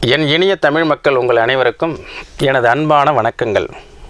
என் இனிய தமிழ் மக்கள் உங்கள் அனைவருக்கும் எனது அன்பான வணக்கங்கள்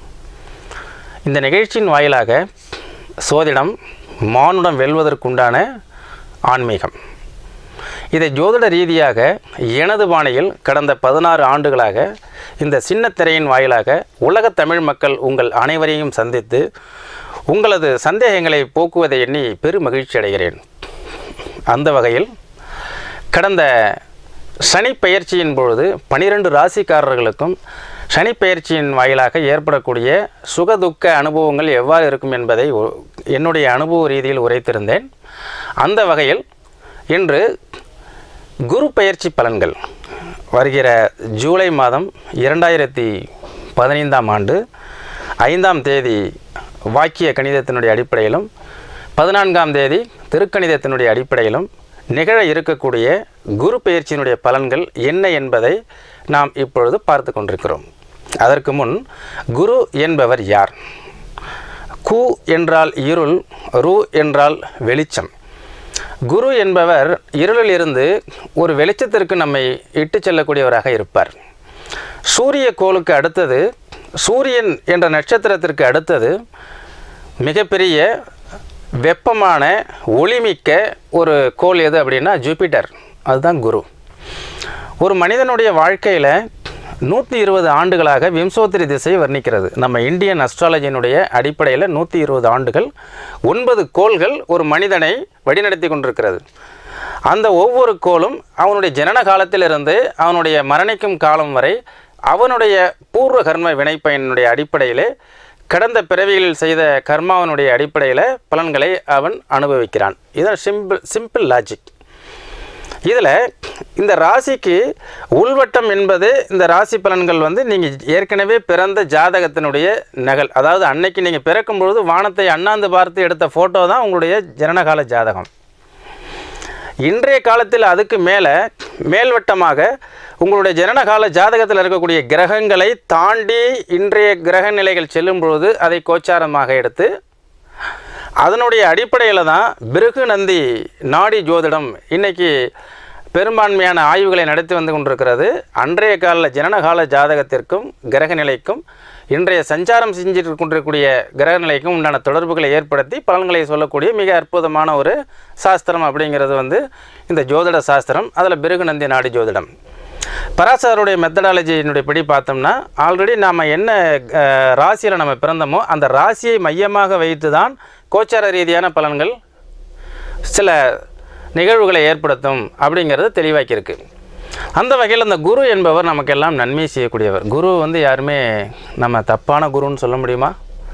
இந்த நிகழ்ச்சியின் வாயிலாக சோதிடம் மானுடம் வெல்வதற்குண்டான ஆன்மீகம் இதை ஜோதிட ரீதியாக எனது பாணியில் கடந்த பதினாறு ஆண்டுகளாக இந்த சின்ன திரையின் வாயிலாக உலகத் தமிழ் மக்கள் உங்கள் அனைவரையும் சந்தித்து உங்களது சந்தேகங்களை போக்குவதை எண்ணி பெரும் மகிழ்ச்சி அடைகிறேன் அந்த வகையில் கடந்த சனி பெயர்ச்சியின் பொழுது பனிரெண்டு ராசிக்காரர்களுக்கும் சனி பெயர்ச்சியின் வாயிலாக ஏற்படக்கூடிய சுகதுக்க அனுபவங்கள் எவ்வாறு இருக்கும் என்பதை ஒ- என்னுடைய அனுபவ ரீதியில் உரைத்திருந்தேன் அந்த வகையில் இன்று குரு பெயர்ச்சி பலன்கள் வருகிற ஜூலை மாதம் இரண்டாயிரத்தி பதினைந்தாம் ஆண்டு ஐந்தாம் தேதி வாக்கிய கணிதத்தினுடைய அடிப்படையிலும் பதினான்காம் தேதி திருக்கணிதத்தினுடைய அடிப்படையிலும் நிகழ இருக்கக்கூடிய குரு பெயர்ச்சியினுடைய பலன்கள் என்ன என்பதை நாம் இப்பொழுது பார்த்து கொண்டிருக்கிறோம் அதற்கு முன் குரு என்பவர் யார் கு என்றால் இருள் ரு என்றால் வெளிச்சம் குரு என்பவர் இருளில் இருந்து ஒரு வெளிச்சத்திற்கு நம்மை இட்டு செல்லக்கூடியவராக இருப்பார் சூரிய கோளுக்கு அடுத்தது சூரியன் என்ற நட்சத்திரத்திற்கு அடுத்தது மிகப்பெரிய வெப்பமான ஒளிமிக்க ஒரு கோள் எது அப்படின்னா ஜூபிட்டர் அதுதான் குரு ஒரு மனிதனுடைய வாழ்க்கையில் நூற்றி இருபது ஆண்டுகளாக விம்சோத்திரி திசை வர்ணிக்கிறது நம்ம இந்தியன் அஸ்ட்ராலஜியினுடைய அடிப்படையில் நூற்றி இருபது ஆண்டுகள் ஒன்பது கோள்கள் ஒரு மனிதனை வழிநடத்தி கொண்டிருக்கிறது அந்த ஒவ்வொரு கோளும் அவனுடைய ஜனன காலத்திலிருந்து அவனுடைய மரணிக்கும் காலம் வரை அவனுடைய பூர்வ கர்ம வினைப்பயனுடைய அடிப்படையிலே கடந்த பிறவிகளில் செய்த கர்மாவனுடைய அடிப்படையில் பலன்களை அவன் அனுபவிக்கிறான் இதுதான் சிம்பிள் சிம்பிள் லாஜிக் இதில் இந்த ராசிக்கு உள்வட்டம் என்பது இந்த ராசி பலன்கள் வந்து நீங்கள் ஏற்கனவே பிறந்த ஜாதகத்தினுடைய நகல் அதாவது அன்னைக்கு நீங்கள் பிறக்கும் பொழுது வானத்தை அண்ணாந்து பார்த்து எடுத்த ஃபோட்டோ தான் உங்களுடைய ஜனனகால ஜாதகம் இன்றைய காலத்தில் அதுக்கு மேலே மேல்வட்டமாக உங்களுடைய ஜனனகால ஜாதகத்தில் இருக்கக்கூடிய கிரகங்களை தாண்டி இன்றைய கிரக நிலைகள் செல்லும் பொழுது அதை கோச்சாரமாக எடுத்து அதனுடைய அடிப்படையில் தான் பிருகு நந்தி நாடி ஜோதிடம் இன்னைக்கு பெரும்பான்மையான ஆய்வுகளை நடத்தி வந்து கொண்டிருக்கிறது அன்றைய கால ஜனனகால ஜாதகத்திற்கும் கிரக நிலைக்கும் இன்றைய சஞ்சாரம் செஞ்சுட்டு கொண்டிருக்கக்கூடிய கிரக நிலைக்கும் உண்டான தொடர்புகளை ஏற்படுத்தி பலன்களை சொல்லக்கூடிய மிக அற்புதமான ஒரு சாஸ்திரம் அப்படிங்கிறது வந்து இந்த ஜோதிட சாஸ்திரம் அதில் பிருகு நந்தி நாடி ஜோதிடம் பராசருடைய மெத்தடாலஜியினுடைய படி பார்த்தோம்னா ஆல்ரெடி நாம் என்ன ராசியில் நம்ம பிறந்தோமோ அந்த ராசியை மையமாக வைத்து தான் கோச்சார ரீதியான பலன்கள் சில நிகழ்வுகளை ஏற்படுத்தும் அப்படிங்கிறது தெளிவாக்கியிருக்கு அந்த வகையில் இந்த குரு என்பவர் நமக்கெல்லாம் நன்மை செய்யக்கூடியவர் குரு வந்து யாருமே நம்ம தப்பான குருன்னு சொல்ல முடியுமா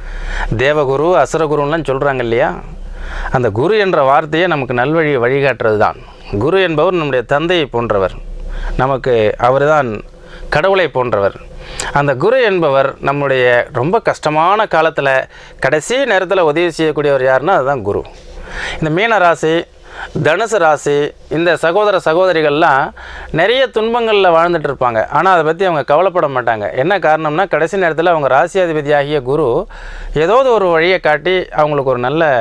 தேவகுரு அசுரகுருன்னுலாம் சொல்கிறாங்க இல்லையா அந்த குரு என்ற வார்த்தையே நமக்கு நல்வழி வழிகாட்டுறது தான் குரு என்பவர் நம்முடைய தந்தையை போன்றவர் நமக்கு அவர்தான் கடவுளை போன்றவர் அந்த குரு என்பவர் நம்முடைய ரொம்ப கஷ்டமான காலத்தில் கடைசி நேரத்தில் உதவி செய்யக்கூடியவர் யாருன்னா அதுதான் குரு இந்த மீன ராசி தனுசு ராசி இந்த சகோதர சகோதரிகள்லாம் நிறைய துன்பங்களில் வாழ்ந்துட்டு இருப்பாங்க ஆனால் அதை பற்றி அவங்க கவலைப்பட மாட்டாங்க என்ன காரணம்னா கடைசி நேரத்தில் அவங்க ராசியாதிபதியாகிய குரு ஏதாவது ஒரு வழியை காட்டி அவங்களுக்கு ஒரு நல்ல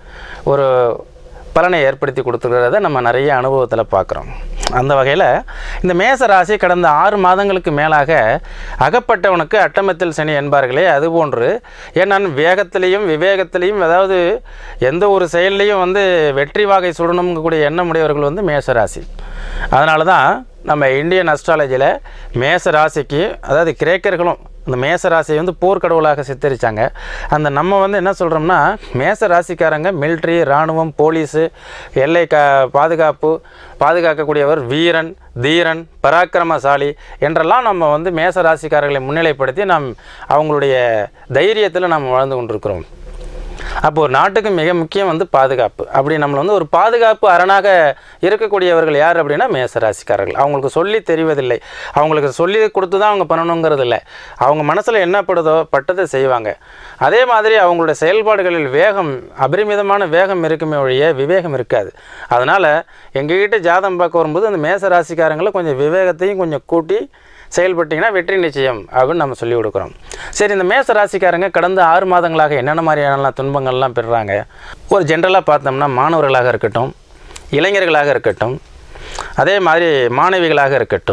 ஒரு பலனை ஏற்படுத்தி கொடுத்துருக்கிறத நம்ம நிறைய அனுபவத்தில் பார்க்குறோம் அந்த வகையில் இந்த மேச ராசி கடந்த ஆறு மாதங்களுக்கு மேலாக அகப்பட்டவனுக்கு அட்டமத்தில் சனி என்பார்களே அதுபோன்று ஏன்னா வேகத்திலையும் விவேகத்திலையும் அதாவது எந்த ஒரு செயல்லையும் வந்து வெற்றி வாகை சுடணுங்கக்கூடிய எண்ணம் உடையவர்கள் வந்து மேச ராசி அதனால தான் நம்ம இந்தியன் அஸ்ட்ராலஜியில் மேச ராசிக்கு அதாவது கிரேக்கர்களும் இந்த மேச ராசியை வந்து போர்க்கடவுளாக சித்தரித்தாங்க அந்த நம்ம வந்து என்ன சொல்கிறோம்னா மேச ராசிக்காரங்க மிலிட்ரி இராணுவம் போலீஸு எல்லை கா பாதுகாப்பு பாதுகாக்கக்கூடியவர் வீரன் தீரன் பராக்கிரமசாலி என்றெல்லாம் நம்ம வந்து மேச ராசிக்காரர்களை முன்னிலைப்படுத்தி நாம் அவங்களுடைய தைரியத்தில் நாம் வாழ்ந்து கொண்டிருக்கிறோம் அப்போ ஒரு நாட்டுக்கு மிக முக்கியம் வந்து பாதுகாப்பு அப்படி நம்மளை வந்து ஒரு பாதுகாப்பு அரணாக இருக்கக்கூடியவர்கள் யார் அப்படின்னா மேசராசிக்காரர்கள் அவங்களுக்கு சொல்லி தெரிவதில்லை அவங்களுக்கு சொல்லி கொடுத்து தான் அவங்க பண்ணணுங்கிறது இல்லை அவங்க மனசில் என்ன படுதோ பட்டதை செய்வாங்க அதே மாதிரி அவங்களுடைய செயல்பாடுகளில் வேகம் அபரிமிதமான வேகம் இருக்குமே ஒழிய விவேகம் இருக்காது அதனால் எங்ககிட்ட ஜாதகம் பார்க்க வரும்போது அந்த மேச ராசிக்காரங்களை கொஞ்சம் விவேகத்தையும் கொஞ்சம் கூட்டி செயல்பட்டிங்கன்னா வெற்றி நிச்சயம் அப்படின்னு நம்ம சொல்லி கொடுக்குறோம் சரி இந்த மேச ராசிக்காரங்க கடந்த ஆறு மாதங்களாக என்னென்ன மாதிரியானலாம் துன்பங்கள்லாம் பெறுறாங்க ஒரு ஜென்ரலாக பார்த்தோம்னா மாணவர்களாக இருக்கட்டும் இளைஞர்களாக இருக்கட்டும் அதே மாதிரி மாணவிகளாக இருக்கட்டும்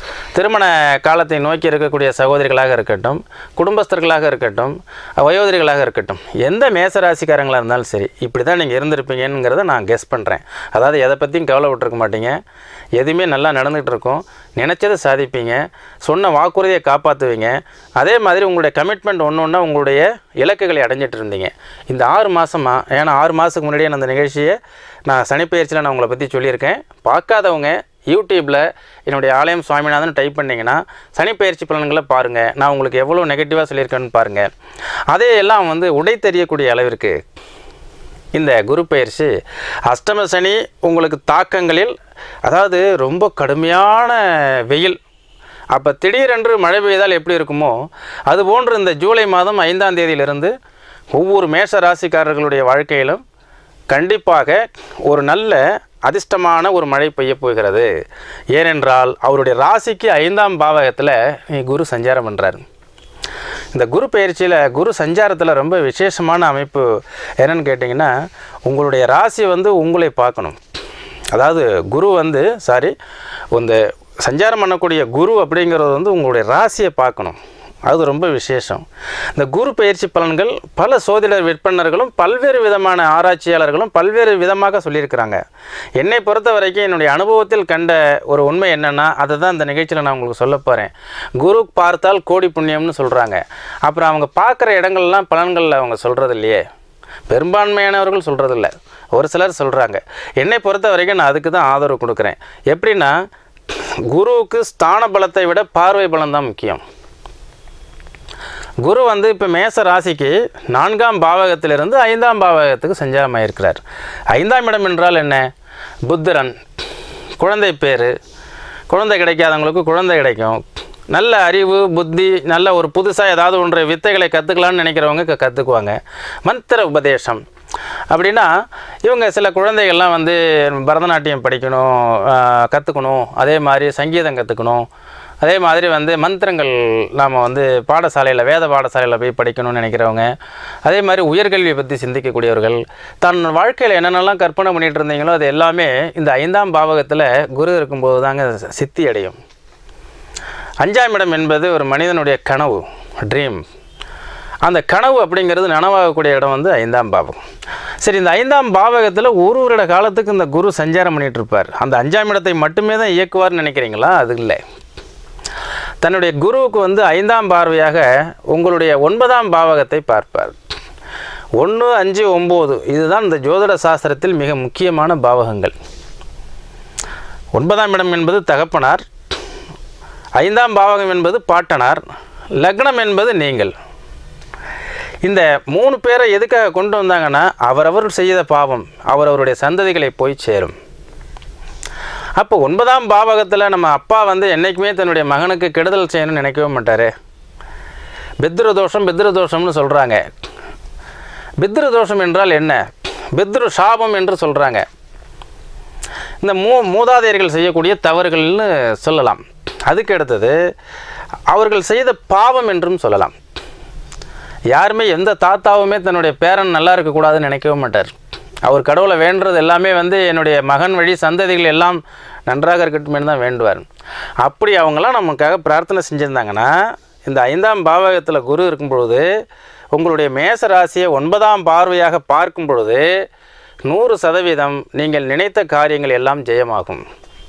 திருமண காலத்தை நோக்கி இருக்கக்கூடிய சகோதரிகளாக இருக்கட்டும் குடும்பஸ்தர்களாக இருக்கட்டும் வயோதிரிகளாக இருக்கட்டும் எந்த மேசராசிக்காரங்களாக இருந்தாலும் சரி இப்படி தான் நீங்கள் இருந்திருப்பீங்கங்கிறத நான் கெஸ் பண்ணுறேன் அதாவது எதை பற்றியும் கவலைப்பட்டிருக்க மாட்டீங்க எதுவுமே நல்லா நடந்துகிட்டு இருக்கும் நினச்சதை சாதிப்பீங்க சொன்ன வாக்குறுதியை காப்பாற்றுவீங்க அதே மாதிரி உங்களுடைய கமிட்மெண்ட் ஒன்று ஒன்றா உங்களுடைய இலக்குகளை அடைஞ்சிட்டு இருந்தீங்க இந்த ஆறு மாதமா ஏன்னா ஆறு மாதத்துக்கு முன்னாடியே நான் அந்த நிகழ்ச்சியை நான் சனிப்பயிற்சியில் நான் உங்களை பற்றி சொல்லியிருக்கேன் பார்க்காதவங்க யூடியூப்பில் என்னுடைய ஆலயம் சுவாமிநாதன் டைப் பண்ணிங்கன்னா சனிப்பயிற்சி பலன்களை பாருங்கள் நான் உங்களுக்கு எவ்வளோ நெகட்டிவாக சொல்லியிருக்கேன்னு பாருங்கள் அதே எல்லாம் வந்து உடை தெரியக்கூடிய அளவிற்கு இந்த குரு பயிற்சி அஷ்டம சனி உங்களுக்கு தாக்கங்களில் அதாவது ரொம்ப கடுமையான வெயில் அப்போ திடீரென்று மழை பெய்தால் எப்படி இருக்குமோ அதுபோன்று இந்த ஜூலை மாதம் ஐந்தாம் தேதியிலிருந்து ஒவ்வொரு மேஷ ராசிக்காரர்களுடைய வாழ்க்கையிலும் கண்டிப்பாக ஒரு நல்ல அதிர்ஷ்டமான ஒரு மழை பெய்ய போகிறது ஏனென்றால் அவருடைய ராசிக்கு ஐந்தாம் பாவகத்தில் குரு சஞ்சாரம் பண்ணுறார் இந்த குரு பயிற்சியில் குரு சஞ்சாரத்தில் ரொம்ப விசேஷமான அமைப்பு என்னன்னு கேட்டிங்கன்னா உங்களுடைய ராசி வந்து உங்களை பார்க்கணும் அதாவது குரு வந்து சாரி இந்த சஞ்சாரம் பண்ணக்கூடிய குரு அப்படிங்கிறது வந்து உங்களுடைய ராசியை பார்க்கணும் அது ரொம்ப விசேஷம் இந்த குரு பயிற்சி பலன்கள் பல சோதிடர் விற்பனர்களும் பல்வேறு விதமான ஆராய்ச்சியாளர்களும் பல்வேறு விதமாக சொல்லியிருக்கிறாங்க என்னை பொறுத்த வரைக்கும் என்னுடைய அனுபவத்தில் கண்ட ஒரு உண்மை என்னென்னா அதை தான் இந்த நிகழ்ச்சியில் நான் உங்களுக்கு சொல்ல போகிறேன் குரு பார்த்தால் கோடி புண்ணியம்னு சொல்கிறாங்க அப்புறம் அவங்க பார்க்குற இடங்கள்லாம் பலன்களில் அவங்க சொல்கிறது இல்லையே பெரும்பான்மையானவர்கள் சொல்கிறதில்ல ஒரு சிலர் சொல்கிறாங்க என்னை பொறுத்த வரைக்கும் நான் அதுக்கு தான் ஆதரவு கொடுக்குறேன் எப்படின்னா குருவுக்கு ஸ்தான பலத்தை விட பார்வை பலம் தான் முக்கியம் குரு வந்து இப்போ மேச ராசிக்கு நான்காம் பாவகத்திலிருந்து ஐந்தாம் பாவகத்துக்கு சஞ்சாரமாயிருக்கிறார் ஐந்தாம் இடம் என்றால் என்ன புத்திரன் குழந்தை பேர் குழந்தை கிடைக்காதவங்களுக்கு குழந்தை கிடைக்கும் நல்ல அறிவு புத்தி நல்ல ஒரு புதுசாக ஏதாவது ஒன்று வித்தைகளை கற்றுக்கலான்னு நினைக்கிறவங்க க- கற்றுக்குவாங்க மந்திர உபதேசம் அப்படின்னா இவங்க சில குழந்தைகள்லாம் வந்து பரதநாட்டியம் படிக்கணும் கற்றுக்கணும் அதே மாதிரி சங்கீதம் கற்றுக்கணும் அதே மாதிரி வந்து மந்திரங்கள் நாம் வந்து பாடசாலையில் வேத பாடசாலையில் போய் படிக்கணும்னு நினைக்கிறவங்க அதே மாதிரி உயர்கல்வியை பற்றி சிந்திக்கக்கூடியவர்கள் தன் வாழ்க்கையில் என்னென்னலாம் கற்பனை பண்ணிகிட்டு இருந்தீங்களோ அது எல்லாமே இந்த ஐந்தாம் பாவகத்தில் குரு இருக்கும்போது தாங்க சித்தி அடையும் அஞ்சாம் இடம் என்பது ஒரு மனிதனுடைய கனவு ட்ரீம் அந்த கனவு அப்படிங்கிறது நனவாகக்கூடிய இடம் வந்து ஐந்தாம் பாவகம் சரி இந்த ஐந்தாம் பாவகத்தில் ஒரு வருட காலத்துக்கு இந்த குரு சஞ்சாரம் பண்ணிட்டு இருப்பார் அந்த அஞ்சாம் இடத்தை மட்டுமே தான் இயக்குவார்னு நினைக்கிறீங்களா அது இல்லை தன்னுடைய குருவுக்கு வந்து ஐந்தாம் பார்வையாக உங்களுடைய ஒன்பதாம் பாவகத்தை பார்ப்பார் ஒன்று அஞ்சு ஒம்பது இதுதான் இந்த ஜோதிட சாஸ்திரத்தில் மிக முக்கியமான பாவகங்கள் ஒன்பதாம் இடம் என்பது தகப்பனார் ஐந்தாம் பாவகம் என்பது பாட்டனார் லக்னம் என்பது நீங்கள் இந்த மூணு பேரை எதுக்காக கொண்டு வந்தாங்கன்னா அவரவர் செய்த பாவம் அவரவருடைய சந்ததிகளை போய் சேரும் அப்போ ஒன்பதாம் பாவகத்தில் நம்ம அப்பா வந்து என்றைக்குமே தன்னுடைய மகனுக்கு கெடுதல் செய்யணும்னு நினைக்கவே மாட்டார் பித்ரு தோஷம் பித்ரு தோஷம்னு சொல்கிறாங்க பித்ரு தோஷம் என்றால் என்ன பித்ரு சாபம் என்று சொல்கிறாங்க இந்த மூ மூதாதையர்கள் செய்யக்கூடிய தவறுகள்னு சொல்லலாம் அதுக்கு அடுத்தது அவர்கள் செய்த பாவம் என்றும் சொல்லலாம் யாருமே எந்த தாத்தாவுமே தன்னுடைய பேரன் நல்லா இருக்கக்கூடாதுன்னு நினைக்கவே மாட்டார் அவர் கடவுளை வேண்டுறது எல்லாமே வந்து என்னுடைய மகன் வழி சந்ததிகள் எல்லாம் நன்றாக இருக்கட்டுமே தான் வேண்டுவார் அப்படி அவங்களாம் நமக்காக பிரார்த்தனை செஞ்சுருந்தாங்கன்னா இந்த ஐந்தாம் பாவகத்தில் குரு இருக்கும் பொழுது உங்களுடைய மேச ராசியை ஒன்பதாம் பார்வையாக பார்க்கும் பொழுது நூறு சதவீதம் நீங்கள் நினைத்த காரியங்கள் எல்லாம் ஜெயமாகும்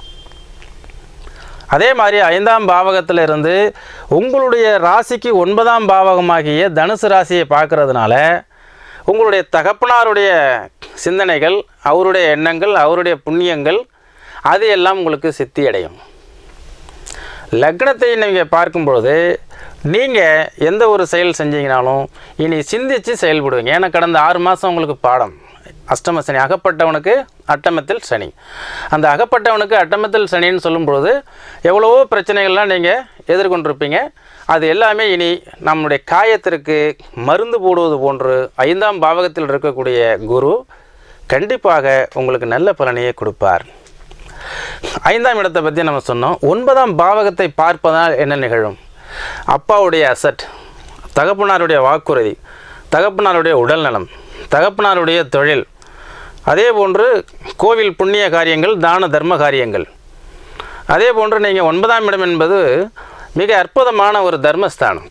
அதே மாதிரி ஐந்தாம் பாவகத்தில் இருந்து உங்களுடைய ராசிக்கு ஒன்பதாம் பாவகமாகிய தனுசு ராசியை பார்க்கறதுனால உங்களுடைய தகப்பனாருடைய சிந்தனைகள் அவருடைய எண்ணங்கள் அவருடைய புண்ணியங்கள் அது எல்லாம் உங்களுக்கு சித்தி அடையும் லக்னத்தை நீங்கள் பார்க்கும்பொழுது நீங்கள் எந்த ஒரு செயல் செஞ்சீங்கனாலும் இனி சிந்தித்து செயல்படுவீங்க ஏன்னா கடந்த ஆறு மாதம் உங்களுக்கு பாடம் அஷ்டம சனி அகப்பட்டவனுக்கு அட்டமத்தில் சனி அந்த அகப்பட்டவனுக்கு அட்டமத்தில் சனின்னு சொல்லும்பொழுது எவ்வளவோ பிரச்சனைகள்லாம் நீங்கள் எதிர்கொண்டிருப்பீங்க அது எல்லாமே இனி நம்முடைய காயத்திற்கு மருந்து போடுவது போன்று ஐந்தாம் பாவகத்தில் இருக்கக்கூடிய குரு கண்டிப்பாக உங்களுக்கு நல்ல பலனையே கொடுப்பார் ஐந்தாம் இடத்தை பற்றி நம்ம சொன்னோம் ஒன்பதாம் பாவகத்தை பார்ப்பதால் என்ன நிகழும் அப்பாவுடைய அசட் தகப்பனாருடைய வாக்குறுதி தகப்பனாருடைய உடல்நலம் தகப்பனாருடைய தொழில் அதே போன்று கோவில் புண்ணிய காரியங்கள் தான தர்ம காரியங்கள் அதே போன்று நீங்கள் ஒன்பதாம் இடம் என்பது மிக அற்புதமான ஒரு தர்மஸ்தானம்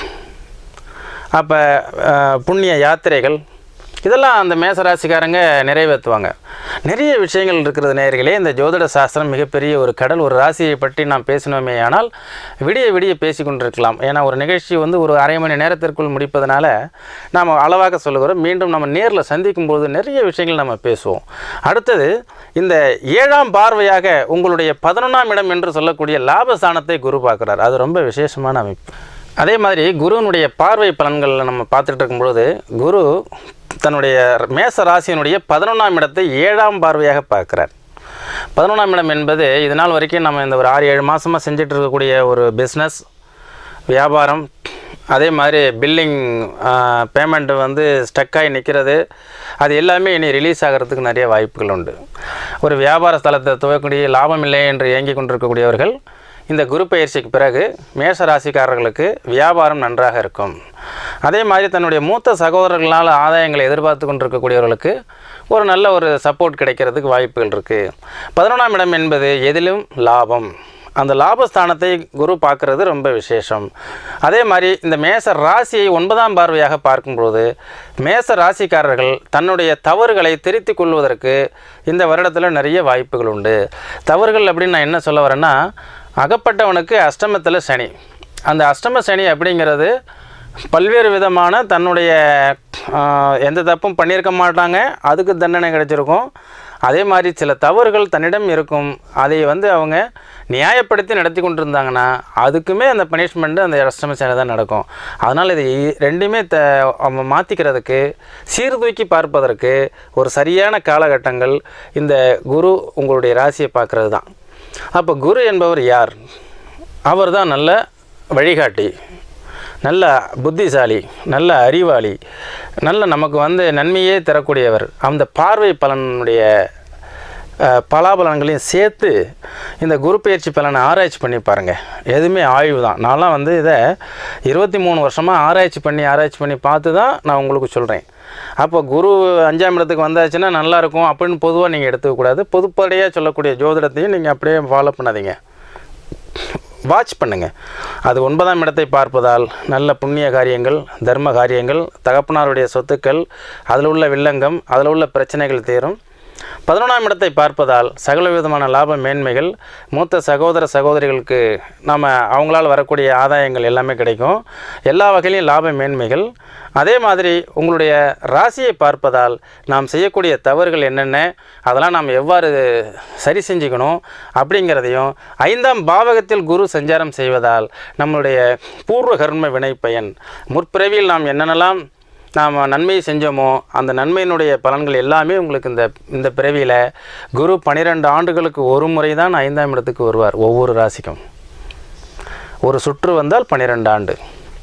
அப்போ புண்ணிய யாத்திரைகள் இதெல்லாம் அந்த மேசராசிக்காரங்க நிறைவேற்றுவாங்க நிறைய விஷயங்கள் இருக்கிறது நேர்களே இந்த ஜோதிட சாஸ்திரம் மிகப்பெரிய ஒரு கடல் ஒரு ராசியை பற்றி நாம் பேசினோமே ஆனால் விடிய விடிய பேசி கொண்டிருக்கலாம் ஏன்னா ஒரு நிகழ்ச்சி வந்து ஒரு அரை மணி நேரத்திற்குள் முடிப்பதனால நாம் அளவாக சொல்லுகிறோம் மீண்டும் நம்ம நேரில் சந்திக்கும் போது நிறைய விஷயங்கள் நம்ம பேசுவோம் அடுத்தது இந்த ஏழாம் பார்வையாக உங்களுடைய பதினொன்றாம் இடம் என்று சொல்லக்கூடிய லாபஸ்தானத்தை குரு பார்க்குறார் அது ரொம்ப விசேஷமான அமைப்பு அதே மாதிரி குருவினுடைய பார்வை பலன்களில் நம்ம பார்த்துட்டு இருக்கும்பொழுது குரு தன்னுடைய மேச ராசியினுடைய பதினொன்றாம் இடத்தை ஏழாம் பார்வையாக பார்க்குறார் பதினொன்றாம் இடம் என்பது இது நாள் வரைக்கும் நம்ம இந்த ஒரு ஆறு ஏழு மாதமாக செஞ்சுட்டு இருக்கக்கூடிய ஒரு பிஸ்னஸ் வியாபாரம் அதே மாதிரி பில்லிங் பேமெண்ட் வந்து ஸ்டக்காகி நிற்கிறது அது எல்லாமே இனி ரிலீஸ் ஆகிறதுக்கு நிறைய வாய்ப்புகள் உண்டு ஒரு வியாபார ஸ்தலத்தை துவக்கக்கூடிய லாபம் இல்லை என்று இயங்கி கொண்டிருக்கக்கூடியவர்கள் இந்த குரு பயிற்சிக்கு பிறகு மேஷ ராசிக்காரர்களுக்கு வியாபாரம் நன்றாக இருக்கும் அதே மாதிரி தன்னுடைய மூத்த சகோதரர்களால் ஆதாயங்களை எதிர்பார்த்து கொண்டிருக்கக்கூடியவர்களுக்கு ஒரு நல்ல ஒரு சப்போர்ட் கிடைக்கிறதுக்கு வாய்ப்புகள் இருக்குது பதினொன்றாம் இடம் என்பது எதிலும் லாபம் அந்த லாபஸ்தானத்தை குரு பார்க்குறது ரொம்ப விசேஷம் அதே மாதிரி இந்த மேச ராசியை ஒன்பதாம் பார்வையாக பார்க்கும்போது மேச ராசிக்காரர்கள் தன்னுடைய தவறுகளை திருத்திக் கொள்வதற்கு இந்த வருடத்தில் நிறைய வாய்ப்புகள் உண்டு தவறுகள் அப்படின்னு நான் என்ன சொல்ல வரேன்னா அகப்பட்டவனுக்கு அஷ்டமத்தில் சனி அந்த அஷ்டம சனி அப்படிங்கிறது பல்வேறு விதமான தன்னுடைய ஆஹ், எந்த தப்பும் பண்ணியிருக்க மாட்டாங்க அதுக்கு தண்டனை கிடைச்சிருக்கும் அதே மாதிரி சில தவறுகள் தன்னிடம் இருக்கும் அதை வந்து அவங்க நியாயப்படுத்தி நடத்தி கொண்டிருந்தாங்கன்னா அதுக்குமே அந்த பனிஷ்மெண்ட்டு அந்த அஷ்டம சனி தான் நடக்கும் அதனால் இது இ- ரெண்டுமே த அவங்க மாற்றிக்கிறதுக்கு சீர்தூக்கி பார்ப்பதற்கு ஒரு சரியான காலகட்டங்கள் இந்த குரு உங்களுடைய ராசியை பார்க்குறது தான் அப்போ குரு என்பவர் யார் அவர் தான் நல்ல வழிகாட்டி நல்ல புத்திசாலி நல்ல அறிவாளி நல்ல நமக்கு வந்து நன்மையே தரக்கூடியவர் அந்த பார்வை பலனுடைய அஹ், பலாபலன்களையும் சேர்த்து இந்த குரு பயிற்சி பலனை ஆராய்ச்சி பண்ணி பாருங்கள் எதுவுமே ஆய்வு தான் நான்லாம் வந்து இதை இருபத்தி மூணு வருஷமாக ஆராய்ச்சி பண்ணி ஆராய்ச்சி பண்ணி பார்த்து தான் நான் உங்களுக்கு சொல்கிறேன் அப்போ குரு அஞ்சாம் இடத்துக்கு வந்தாச்சுன்னா நல்லா இருக்கும் அப்படின்னு பொதுவாக நீங்கள் எடுத்துக்கக்கூடாது பொதுப்படையாக சொல்லக்கூடிய ஜோதிடத்தையும் நீங்கள் அப்படியே ஃபாலோ பண்ணாதீங்க வாட்ச் பண்ணுங்க அது ஒன்பதாம் இடத்தை பார்ப்பதால் நல்ல புண்ணிய காரியங்கள் தர்ம காரியங்கள் தகப்பனாருடைய சொத்துக்கள் அதில் உள்ள வில்லங்கம் அதில் உள்ள பிரச்சனைகள் தீரும் பதினொன்றாம் இடத்தை பார்ப்பதால் சகல விதமான லாப மேன்மைகள் மூத்த சகோதர சகோதரிகளுக்கு நம்ம அவங்களால் வரக்கூடிய ஆதாயங்கள் எல்லாமே கிடைக்கும் எல்லா வகையிலையும் லாப மேன்மைகள் அதே மாதிரி உங்களுடைய ராசியை பார்ப்பதால் நாம் செய்யக்கூடிய தவறுகள் என்னென்ன அதெல்லாம் நாம் எவ்வாறு சரி செஞ்சுக்கணும் அப்படிங்கிறதையும் ஐந்தாம் பாவகத்தில் குரு சஞ்சாரம் செய்வதால் நம்மளுடைய பூர்வ கர்ம வினை பயன் முற்பிறவியில் நாம் என்னென்னலாம் நாம் நன்மை செஞ்சோமோ அந்த நன்மையினுடைய பலன்கள் எல்லாமே உங்களுக்கு இந்த இந்த பிறவியில் குரு பன்னிரெண்டு ஆண்டுகளுக்கு ஒரு முறை தான் ஐந்தாம் இடத்துக்கு வருவார் ஒவ்வொரு ராசிக்கும் ஒரு சுற்று வந்தால் பன்னிரெண்டு ஆண்டு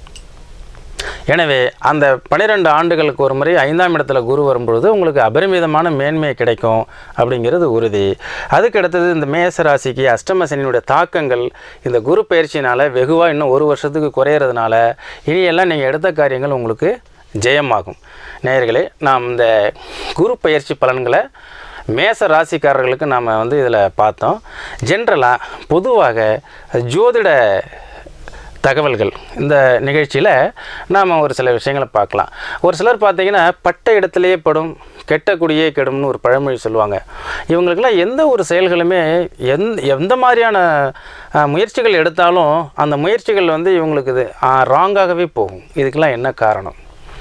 எனவே அந்த பன்னிரெண்டு ஆண்டுகளுக்கு ஒரு முறை ஐந்தாம் இடத்துல குரு வரும்பொழுது உங்களுக்கு அபரிமிதமான மேன்மை கிடைக்கும் அப்படிங்கிறது உறுதி அதுக்கு அடுத்தது இந்த மேச ராசிக்கு அஷ்டம சனியினுடைய தாக்கங்கள் இந்த குரு பயிற்சினால் வெகுவாக இன்னும் ஒரு வருஷத்துக்கு குறையிறதுனால இனியெல்லாம் நீங்கள் எடுத்த காரியங்கள் உங்களுக்கு ஜெயமாகும் நேயர்களே நாம் இந்த குரு பயிற்சி பலன்களை மேச ராசிக்காரர்களுக்கு நாம் வந்து இதில் பார்த்தோம் ஜென்ரலாக பொதுவாக ஜோதிட தகவல்கள் இந்த நிகழ்ச்சியில் நாம் ஒரு சில விஷயங்களை பார்க்கலாம் ஒரு சிலர் பார்த்தீங்கன்னா பட்ட இடத்திலேயே படும் கெட்ட குடியே கெடும்னு ஒரு பழமொழி சொல்லுவாங்க இவங்களுக்கெல்லாம் எந்த ஒரு செயல்களுமே எந்த எந்த மாதிரியான அஹ், முயற்சிகள் எடுத்தாலும் அந்த முயற்சிகள் வந்து இவங்களுக்கு இது ராங்காகவே போகும் இதுக்கெல்லாம் என்ன காரணம்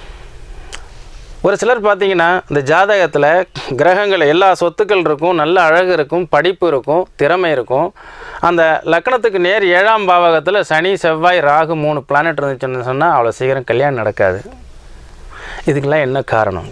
ஒரு சிலர் பார்த்தீங்கன்னா இந்த ஜாதகத்தில் கிரகங்கள் எல்லா சொத்துக்கள் இருக்கும் நல்ல அழகு இருக்கும் படிப்பு இருக்கும் திறமை இருக்கும் அந்த லக்னத்துக்கு நேர் ஏழாம் பாவகத்தில் சனி செவ்வாய் ராகு மூணு பிளானட் இருந்துச்சுன்னு சொன்னால் அவ்வளோ சீக்கிரம் கல்யாணம் நடக்காது இதுக்கெல்லாம் என்ன காரணம்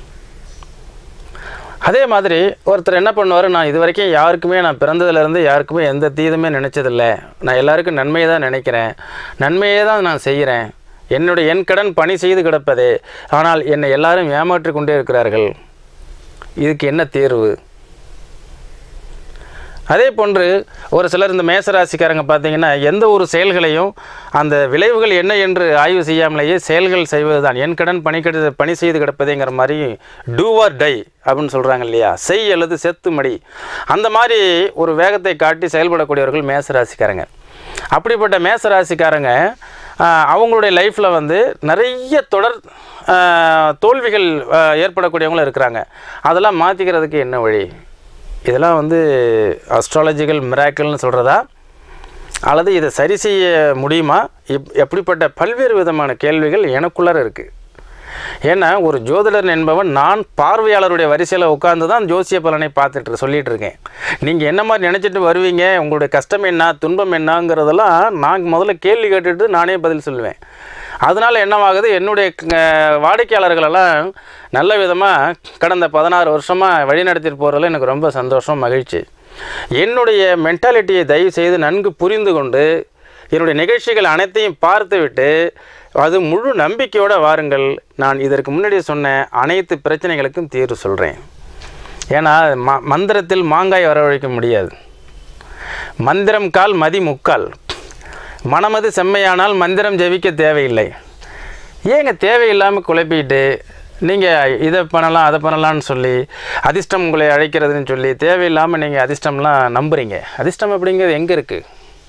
அதே மாதிரி ஒருத்தர் என்ன பண்ணுவார் நான் இது வரைக்கும் யாருக்குமே நான் பிறந்ததுலேருந்து யாருக்குமே எந்த தீதுமே நினச்சதில்ல நான் எல்லாருக்கும் நன்மையை தான் நினைக்கிறேன் நன்மையே தான் நான் செய்கிறேன் என்னுடைய என் கடன் பணி செய்து கிடப்பதே ஆனால் என்னை எல்லாரும் ஏமாற்றிக் கொண்டே இருக்கிறார்கள் இதுக்கு என்ன தீர்வு அதே போன்று ஒரு சிலர் இந்த மேசராசிக்காரங்க பார்த்தீங்கன்னா எந்த ஒரு செயல்களையும் அந்த விளைவுகள் என்ன என்று ஆய்வு செய்யாமலேயே செயல்கள் செய்வது தான் என் கடன் பணி கெடு பணி செய்து கிடப்பதேங்கிற மாதிரி டூ ஆர் டை அப்படின்னு சொல்கிறாங்க இல்லையா செய் அல்லது செத்து மடி அந்த மாதிரி ஒரு வேகத்தை காட்டி செயல்படக்கூடியவர்கள் மேசராசிக்காரங்க அப்படிப்பட்ட மேசராசிக்காரங்க ஆஹ், அவங்களுடைய லைஃப்பில் வந்து நிறைய தொடர் ஆஹ், தோல்விகள் ஆஹ், ஏற்படக்கூடியவங்களும் இருக்கிறாங்க அதெல்லாம் மாற்றிக்கிறதுக்கு என்ன வழி இதெல்லாம் வந்து அஸ்ட்ராலஜிக்கல் மிராக்கிள்னு சொல்கிறதா அல்லது இதை சரி செய்ய முடியுமா இப் எப்படிப்பட்ட பல்வேறு விதமான கேள்விகள் எனக்குள்ளார இருக்குது ஏன்னா ஒரு ஜோதிடர் என்பவன் நான் பார்வையாளருடைய வரிசையில் உட்காந்து தான் ஜோசிய பலனை பார்த்துட்டு சொல்லிட்டு இருக்கேன் நீங்கள் என்ன மாதிரி நினச்சிட்டு வருவீங்க உங்களுடைய கஷ்டம் என்ன துன்பம் என்னங்கிறதெல்லாம் நான் முதல்ல கேள்வி கேட்டுட்டு நானே பதில் சொல்லுவேன் அதனால் என்னவாகுது என்னுடைய அஹ், வாடிக்கையாளர்களெல்லாம் நல்ல விதமாக கடந்த பதினாறு வருஷமாக வழிநடத்திட்டு போகிறதுல எனக்கு ரொம்ப சந்தோஷம் மகிழ்ச்சி என்னுடைய மென்டாலிட்டியை தயவு செய்து நன்கு புரிந்து கொண்டு என்னுடைய நிகழ்ச்சிகள் அனைத்தையும் பார்த்துவிட்டு அது முழு நம்பிக்கையோடு வாருங்கள் நான் இதற்கு முன்னாடி சொன்ன அனைத்து பிரச்சனைகளுக்கும் தீர்வு சொல்கிறேன் ஏன்னா ம மந்திரத்தில் மாங்காய் வரவழைக்க முடியாது மந்திரம் கால் மதி முக்கால் மனமது செம்மையானால் மந்திரம் ஜெபிக்க தேவையில்லை ஏங்க தேவையில்லாமல் குழப்பிட்டு நீங்கள் இதை பண்ணலாம் அதை பண்ணலாம்னு சொல்லி அதிர்ஷ்டம் உங்களை அழைக்கிறதுன்னு சொல்லி தேவையில்லாமல் நீங்கள் அதிர்ஷ்டம்லாம் நம்புறீங்க அதிர்ஷ்டம் அப்படிங்கிறது எங்கே இருக்குது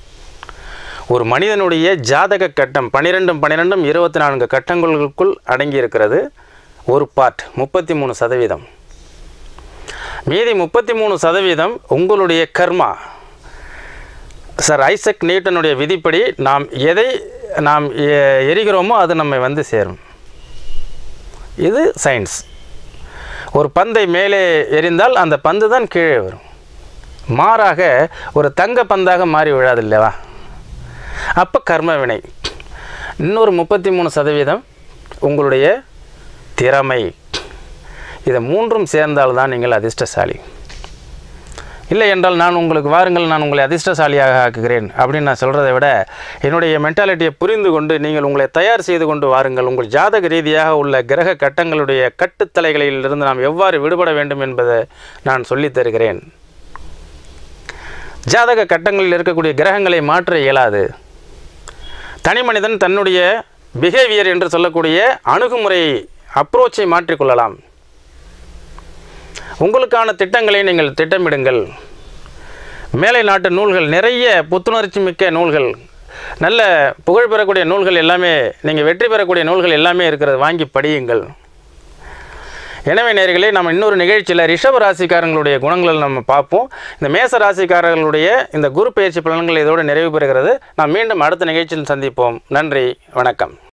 ஒரு மனிதனுடைய ஜாதக கட்டம் பன்னிரெண்டும் பன்னிரெண்டும் இருபத்தி நான்கு கட்டங்களுக்குள் அடங்கி இருக்கிறது ஒரு பார்ட் முப்பத்தி மூணு சதவீதம் மீதி முப்பத்தி மூணு சதவீதம் உங்களுடைய கர்மா சார் ஐசக் நியூட்டனுடைய விதிப்படி நாம் எதை நாம் எ- எரிகிறோமோ அது நம்மை வந்து சேரும் இது சயின்ஸ் ஒரு பந்தை மேலே எரிந்தால் அந்த பந்து தான் கீழே வரும் மாறாக ஒரு தங்க பந்தாக மாறி விழாது இல்லைவா அப்போ கர்ம வினை இன்னொரு முப்பத்தி மூணு சதவீதம் உங்களுடைய திறமை இதை மூன்றும் சேர்ந்தால்தான் நீங்கள் அதிர்ஷ்டசாலி இல்லை என்றால் நான் உங்களுக்கு வாருங்கள் நான் உங்களை அதிர்ஷ்டசாலியாக ஆக்குகிறேன் அப்படின்னு நான் சொல்கிறதை விட என்னுடைய மென்டாலிட்டியை புரிந்து கொண்டு நீங்கள் உங்களை தயார் செய்து கொண்டு வாருங்கள் உங்கள் ஜாதக ரீதியாக உள்ள கிரக கட்டங்களுடைய கட்டுத்தலைகளிலிருந்து நாம் எவ்வாறு விடுபட வேண்டும் என்பதை நான் சொல்லித் தருகிறேன் ஜாதக கட்டங்களில் இருக்கக்கூடிய கிரகங்களை மாற்ற இயலாது தனி மனிதன் தன்னுடைய பிஹேவியர் என்று சொல்லக்கூடிய அணுகுமுறை அப்ரோச்சை மாற்றிக்கொள்ளலாம் உங்களுக்கான திட்டங்களை நீங்கள் திட்டமிடுங்கள் மேலை நாட்டு நூல்கள் நிறைய புத்துணர்ச்சி மிக்க நூல்கள் நல்ல புகழ் பெறக்கூடிய நூல்கள் எல்லாமே நீங்கள் வெற்றி பெறக்கூடிய நூல்கள் எல்லாமே இருக்கிறது வாங்கி படியுங்கள் எனவே நேர்களே நம்ம இன்னொரு நிகழ்ச்சியில் ரிஷப ராசிக்காரங்களுடைய குணங்களை நம்ம பார்ப்போம் இந்த மேச ராசிக்காரர்களுடைய இந்த குரு பயிற்சி பலன்கள் இதோடு நிறைவு பெறுகிறது நாம் மீண்டும் அடுத்த நிகழ்ச்சியில் சந்திப்போம் நன்றி வணக்கம்